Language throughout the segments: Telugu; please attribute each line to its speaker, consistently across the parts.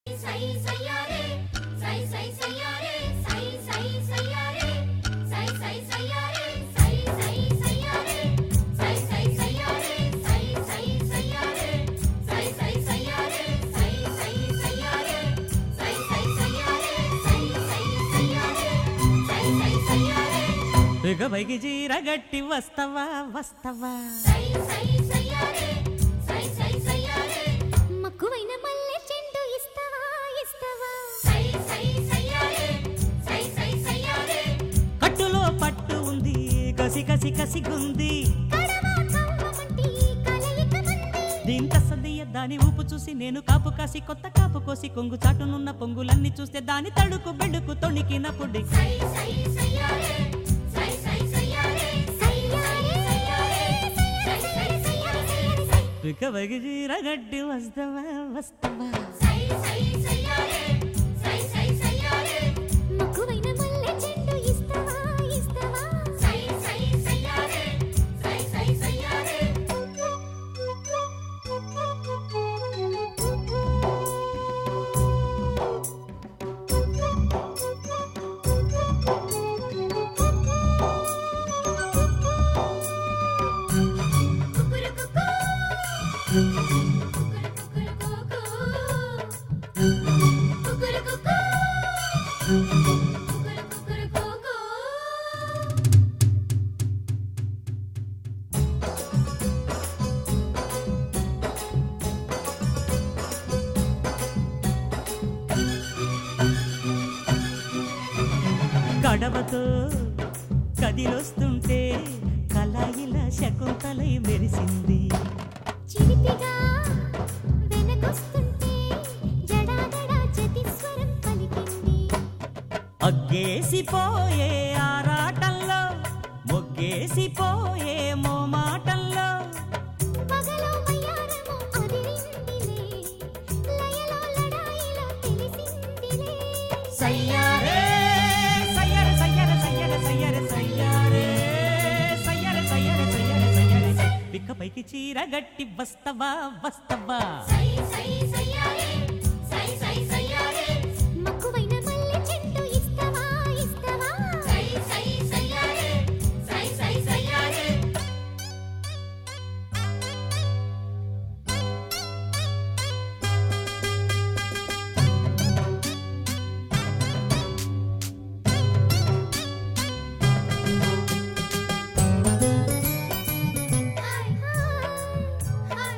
Speaker 1: సై సయ్యారే సై సై సయ్యారే సై సై సయ్యారే సై సై సయ్యారే సై సై సయ్యారే సై సై సయ్యారే సై సై సయ్యారే సై సై సయ్యారే సై సై సయ్యారే సై సై సయ్యారే సై సై సయ్యారే సై సై సయ్యారే
Speaker 2: బిగ బైకి చీర గట్టి వస్తవా వస్తవా
Speaker 1: సై సై సయ్యారే సై సై సయ్యారే
Speaker 3: మక్కువైన మల్లె చెండు ఇస్తావా ఇస్తావా
Speaker 1: సై సై సయ్యారే సై సై సయ్యారే
Speaker 2: కట్టులో పట్టు ఉంది కసి కసి కసిగుంది
Speaker 3: కడవా కవ్వమంటి కలయిక మంది
Speaker 2: దీంత సదయ్య దాని ఊపు చూసి నేను కాపు కాసి కొత్త కాపు కోసి కొంగు చాటునున్న పొంగులన్నీ చూస్తే దాని తడుకు బెడుకు తొణికినప్పుడు
Speaker 1: సై సై సయ్యారే సై సై సయ్యారే
Speaker 3: సయ్యారే
Speaker 1: సై సై సయ్యారే సై
Speaker 2: బిగ బైకి చీర గట్టి వస్తవా వస్తవా
Speaker 1: సై సై సయ్యారే సై సై సయ్యారే
Speaker 3: మక్కువైన మల్లె చెండు ఇస్తావా ఇస్తావా
Speaker 1: సై సై సయ్యారే సై సై సయ్యారే కుకురుకుకు కుకురుకుకుకు కుకురుకుకు కుకురుకుకుకు
Speaker 2: గడవతో కదిలొస్తుంటే కళాయిల శకుంతలై మెరిసింది
Speaker 3: చిలిపిగా వెనకొస్తుంటే జడాదడ జతిస్వరం పలికింది
Speaker 2: అగ్గేసిపోయే ఆరాటంలో మొగ్గేసిపోయే మోమాటంలో
Speaker 3: పగలో వయ్యారము అదిరిందిలే లయలో లడాయిలో తెలిసిందిలే
Speaker 2: సయ్యారే సయ్యార సయ్యార సయ్యార సయ్యార సయ్యారే సయ్యార సయ్యార సయ్యార సయ్యారే పిక్కపైకి చీర గట్టి వస్తవా వస్తవా
Speaker 1: సై సై సయ్యారే సై సై సయ్యారే
Speaker 3: మక్కువైన మల్లె చెట్టు ఇస్తావా ఇస్తావా
Speaker 1: సై సై సయ్యారే సై సై సయ్యారే
Speaker 3: హాయ్ హాయ్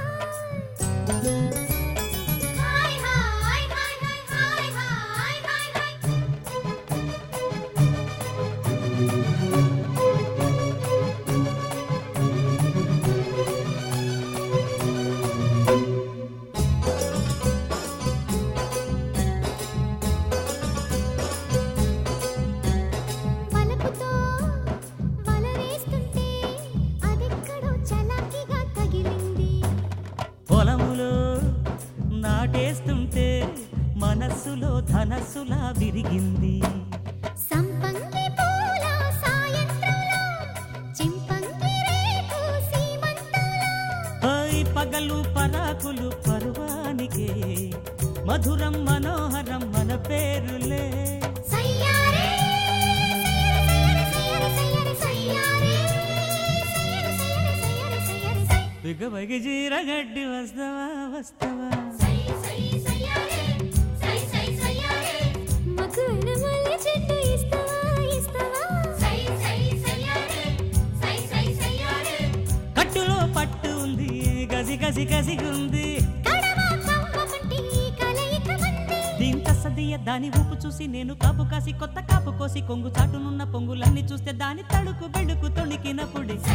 Speaker 1: హాయ్ హాయ్ హాయ్ హాయ్ హాయ్ హాయ్ హాయ్
Speaker 3: వలపుతో వల వేస్తుంటే అదెక్కడో చలాకీగా తగిలింది
Speaker 2: పొలములో నాటేస్తుంటే మనస్సులో ధనస్సులా విరిగింది
Speaker 3: సంపంగి పూల సాయంత్రంలో చింపంగి రేకు సీమంతంలో
Speaker 2: పై పగలు పరాకులు పరువానికే మధురం మనోహరం మన పేరులే
Speaker 3: సయ్యారే సయ్యారే సయ్యారే సయ్యారే సయ్యారే సయ్యారే సయ్యారే సయ్యారే
Speaker 2: బిగబగి జీర గడ్డి వస్తవా వస్తవా
Speaker 1: సై సై సయ్యారే సై సై సయ్యారే
Speaker 3: మక్కువైన మల్లె చెట్టు ఇస్తావా ఇస్తావా
Speaker 1: సై సై సయ్యారే సై సై సయ్యారే
Speaker 2: కట్టులో పట్టు ఉంది గసి గసి గసిగుంది
Speaker 3: కడవా కవ్వమంటి కలయిక మంది
Speaker 2: దీంత సదియ దాని ఊపు చూసి నేను కాపు కాసి కొత్త కాపు కోసి కొంగు చాటునున్న పొంగులన్నీ చూస్తే దాని తడుకు బెడుకు తొణికినప్పుడే